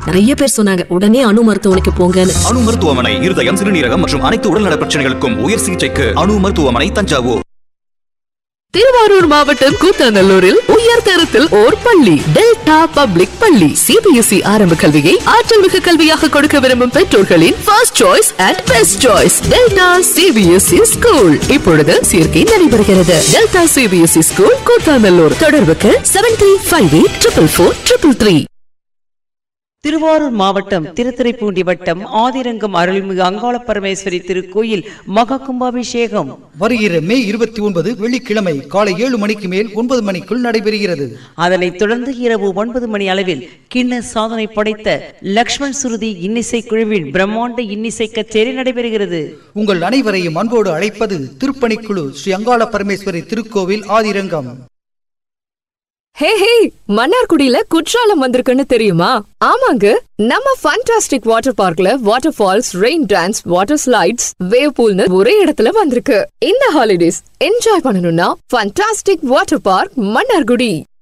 நிறைய பேர் சொன்னாங்க உடனே அணு மருத்துவமனைக்கு போங்கன்னு அணு மருத்துவமனை இருதயம் சிறுநீரகம் மற்றும் அனைத்து உடல்நல பிரச்சனைகளுக்கும் உயர் சிகிச்சைக்கு அணு மருத்துவமனை தஞ்சாவூர் திருவாரூர் மாவட்டம் கூத்தாநல்லூரில் உயர் தரத்தில் ஓர் பள்ளி டெல்டா பப்ளிக் பள்ளி சிபிஎஸ்இ ஆரம்ப கல்வியை ஆற்றல் மிகு கல்வியாக கொடுக்க விரும்பும் பெற்றோர்களின் first choice and best choice Delta CBSE school இப்பொழுது சேர்க்கை நடைபெறுகிறது டெல்டா சிபிஎஸ்இ ஸ்கூல் கூத்தாநல்லூர் தொடர்புக்கு seven three five eight triple four triple three Thiruvarur மாவட்டம் திருத்துறைப்பூண்டி வட்டம் ஆதிரங்கம் அருள்மிகு அங்காள பரமேஸ்வரி திருக்கோயில் மகா கும்பாபிஷேகம் வருகிற மே இருபத்தி ஒன்பது வெள்ளிக்கிழமை காலை ஏழு மணிக்கு மேல் ஒன்பது மணிக்குள் நடைபெறுகிறது அதனைத் தொடர்ந்து இரவு ஒன்பது மணி அளவில் கிண்ண சாதனை படைத்த லக்ஷ்மண் சுருதி இன்னிசை குழுவின் பிரம்மாண்ட இன்னிசை கச்சேரி நடைபெறுகிறது உங்கள் அனைவரையும் அன்போடு அழைப்பது திருப்பணிக்குழு ஸ்ரீ அங்காள பரமேஸ்வரி திருக்கோவில் ஆதிரங்கம் ஹே ஹே மன்னார்குடியில குற்றாலம் வந்திருக்குன்னு தெரியுமா ஆமாங்க நம்ம ஃபண்டாஸ்டிக் வாட்டர் பார்க்ல water falls rain dance water slides wave பூல்னு ஒரே இடத்துல வந்திருக்கு இந்த ஹாலிடேஸ் என்ஜாய் பண்ணணும்னா ஃபண்டாஸ்டிக் வாட்டர் பார்க் மன்னார்குடி